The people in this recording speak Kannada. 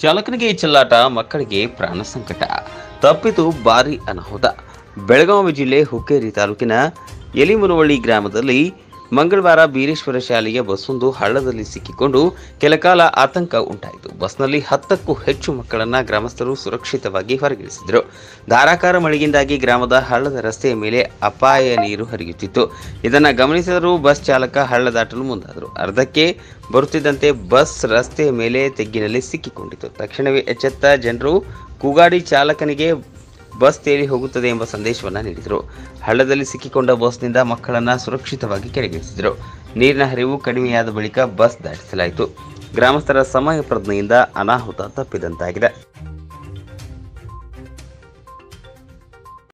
ಚಾಲಕನಿಗೆ ಚೆಲ್ಲಾಟ ಮಕ್ಕಳಿಗೆ ಪ್ರಾಣ ಸಂಕಟ ತಪ್ಪಿತು ಭಾರಿ ಅನಾಹುತ ಬೆಳಗಾವಿ ಜಿಲ್ಲೆ ಹುಕ್ಕೇರಿ ತಾಲೂಕಿನ ಯಲಿಮುರವಳ್ಳಿ ಗ್ರಾಮದಲ್ಲಿ ಮಂಗಳವಾರ ಬೀರೇಶ್ವರ ಶಾಲೆಯ ಬಸ್ಸೊಂದು ಹಳ್ಳದಲ್ಲಿ ಸಿಕ್ಕಿಕೊಂಡು ಕೆಲಕಾಲ ಆತಂಕ ಉಂಟಾಯಿತು ಬಸ್ನಲ್ಲಿ ಹತ್ತಕ್ಕೂ ಹೆಚ್ಚು ಮಕ್ಕಳನ್ನ ಗ್ರಾಮಸ್ಥರು ಸುರಕ್ಷಿತವಾಗಿ ಹೊರಗಿಳಿಸಿದರು ಧಾರಾಕಾರ ಮಳೆಯಿಂದಾಗಿ ಗ್ರಾಮದ ಹಳ್ಳದ ರಸ್ತೆಯ ಮೇಲೆ ಅಪಾಯ ನೀರು ಹರಿಯುತ್ತಿತ್ತು ಇದನ್ನು ಗಮನಿಸಿದರೂ ಬಸ್ ಚಾಲಕ ಹಳ್ಳ ದಾಟಲು ಮುಂದಾದರು ಅರ್ಧಕ್ಕೆ ಬರುತ್ತಿದ್ದಂತೆ ಬಸ್ ರಸ್ತೆಯ ಮೇಲೆ ತೆಗ್ಗಿನಲ್ಲಿ ಸಿಕ್ಕಿಕೊಂಡಿತು ತಕ್ಷಣವೇ ಎಚ್ಚೆತ್ತ ಜನರು ಕೂಗಾಡಿ ಚಾಲಕನಿಗೆ ಬಸ್ ತೇಲಿ ಹೋಗುತ್ತದೆ ಎಂಬ ಸಂದೇಶವನ್ನು ನೀಡಿದರು ಹಳ್ಳದಲ್ಲಿ ಸಿಕ್ಕಿಕೊಂಡ ಬಸ್ನಿಂದ ಮಕ್ಕಳನ್ನ ಸುರಕ್ಷಿತವಾಗಿ ಕೆಳಗಿಳಿಸಿದರು ನೀರಿನ ಹರಿವು ಕಡಿಮೆಯಾದ ಬಳಿಕ ಬಸ್ ದಾಟಿಸಲಾಯಿತು ಗ್ರಾಮಸ್ಥರ ಸಮಯ ಪ್ರಜ್ಞೆಯಿಂದ ಅನಾಹುತ ತಪ್ಪಿದಂತಾಗಿದೆ